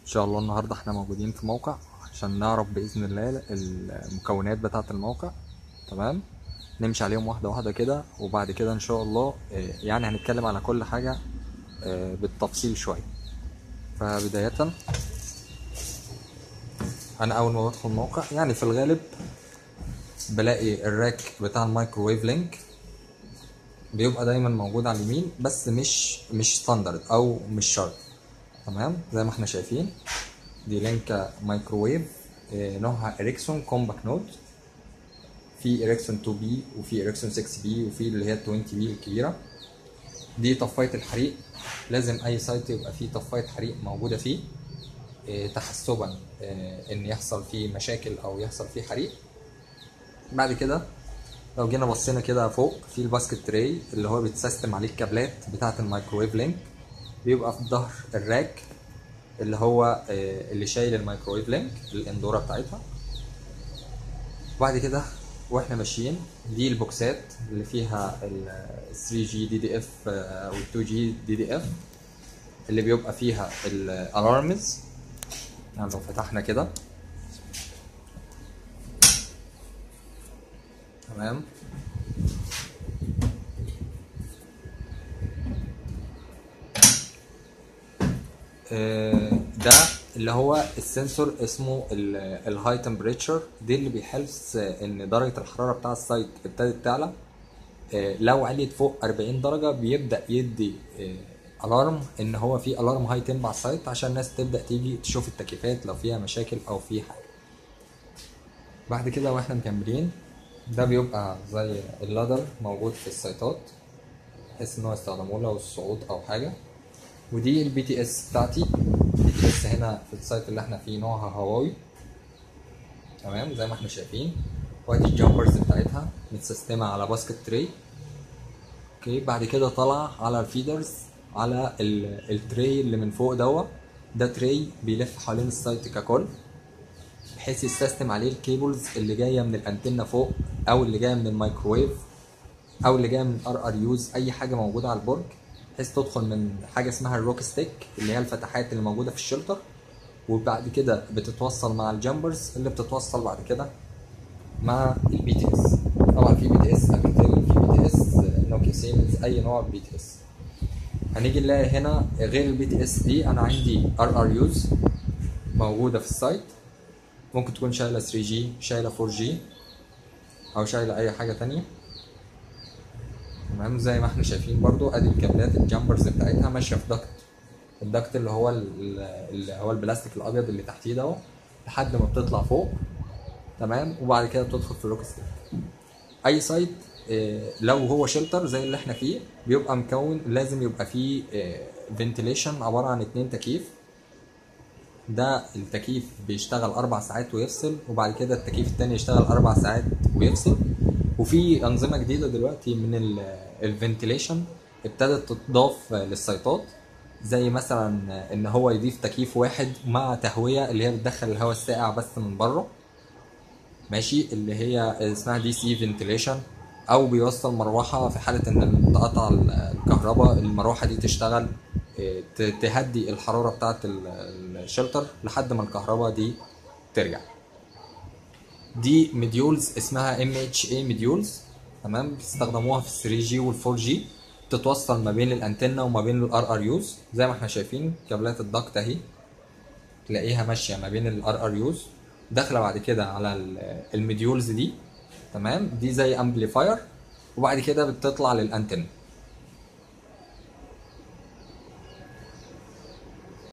ان شاء الله النهارده احنا موجودين في موقع عشان نعرف باذن الله المكونات بتاعه الموقع تمام نمشي عليهم واحده واحده كده وبعد كده ان شاء الله آه، يعني هنتكلم على كل حاجه آه، بالتفصيل شويه فبدايه انا اول ما بدخل الموقع يعني في الغالب بلاقي الراك بتاع الميكروويف لينك بيبقى دايما موجود على اليمين بس مش مش ستاندرد او مش شرط تمام زي ما احنا شايفين دي لينك مايكروويف آه، نوعها اريكسون كومباكت نود في اريكسون 2 بي وفي اريكسون 6 بي وفي اللي هي 20 بي الكبيره دي طفايه الحريق لازم اي سايت يبقى فيه طفايه حريق موجوده فيه آه، تحسبا آه، ان يحصل فيه مشاكل او يحصل فيه حريق بعد كده لو جينا بصينا كده فوق في الباسكت تري اللي هو بيتسيستم عليه الكابلات بتاعه الميكروويف لينك بيبقى في ظهر الراك اللي هو آه، اللي شايل الميكروويف لينك الاندوره بتاعتها وبعد كده واحنا ماشيين دي البوكسات اللي فيها ال 3 جي دي دي اف او 2 جي دي دي اف اللي بيبقى فيها الالارمز يعني لو فتحنا كده تمام آه، ده اللي هو السنسور اسمه الهاي تمبريتشر دي اللي بيحس ان درجه الحراره بتاع السايت ابتدت تعلى آه، لو عليت فوق 40 درجه بيبدا يدي الارم ان هو في الارم هاي تمب على السايت عشان الناس تبدا تيجي تشوف التكييفات لو فيها مشاكل او في حاجه بعد كده واحنا مكملين ده بيبقى زي اللادر موجود في السايتات بحيث ان هو يستخدموه لو الصعود او حاجه ودي البي تي اس بتاعتي البي تي اس هنا في السايت اللي احنا فيه نوعها هواوي تمام زي ما احنا شايفين وادي الجامبرز بتاعتها متسيستمة على باسكت تري اوكي بعد كده طلع على الفيدرز على ال- التري اللي من فوق دوا ده تري بيلف حوالين السايت ككل بحيث يستخدم عليه الكيبلز اللي جايه من الانتنه فوق او اللي جايه من الميكروويف او اللي جايه من ار ار يوز اي حاجه موجوده على البرج بحيث تدخل من حاجه اسمها الروك ستيك اللي هي الفتحات اللي موجوده في الشلتر وبعد كده بتتوصل مع الجامبرز اللي بتتوصل بعد كده مع البي تي اس طبعا في بي تي اس ابيتيل في بي تي اس نوكيا سيمنز اي نوع بي تي اس هنيجي نلاقي هنا غير البي تي اس دي انا عندي ار ار يوز موجوده في السايت ممكن تكون شايله 3 جي شايله 4 جي او شايله اي حاجه تانية تمام زي ما احنا شايفين برضو ادي الكابلات الجامبرز بتاعتها ماشيه في دكت الدكت اللي هو ال- اللي هو البلاستيك الابيض اللي تحتيه ده لحد ما بتطلع فوق تمام وبعد كده بتدخل في الروك ستيك اي سايت آه، لو هو شلتر زي اللي احنا فيه بيبقى مكون لازم يبقى فيه فنتيليشن عباره عن اتنين تكييف ده التكييف بيشتغل اربع ساعات ويفصل وبعد كده التكييف التاني يشتغل اربع ساعات ويفصل وفي انظمه جديده دلوقتي من الفنتيليشن ابتدت تضاف للسيطات زي مثلا ان هو يضيف تكييف واحد مع تهويه اللي هي بتدخل الهواء الساقع بس من بره ماشي اللي هي اسمها دي سي فنتيليشن او بيوصل مروحه في حاله ان تقطع الكهرباء المروحه دي تشتغل إيه، ت- تهدي الحراره بتاعه ال- الشلتر لحد ما الكهرباء دي ترجع دي مديولز اسمها ام اتش اي مديولز تمام بيستخدموها في ال 3 جي وال 4 جي تتوصل ما بين الانتنه وما بين الار ار يوز زي ما احنا شايفين كابلات الضغط اهي تلاقيها ماشيه ما بين الار ار يوز داخله بعد كده على ال- المديولز دي تمام دي زي امبليفاير وبعد كده بتطلع للانتنه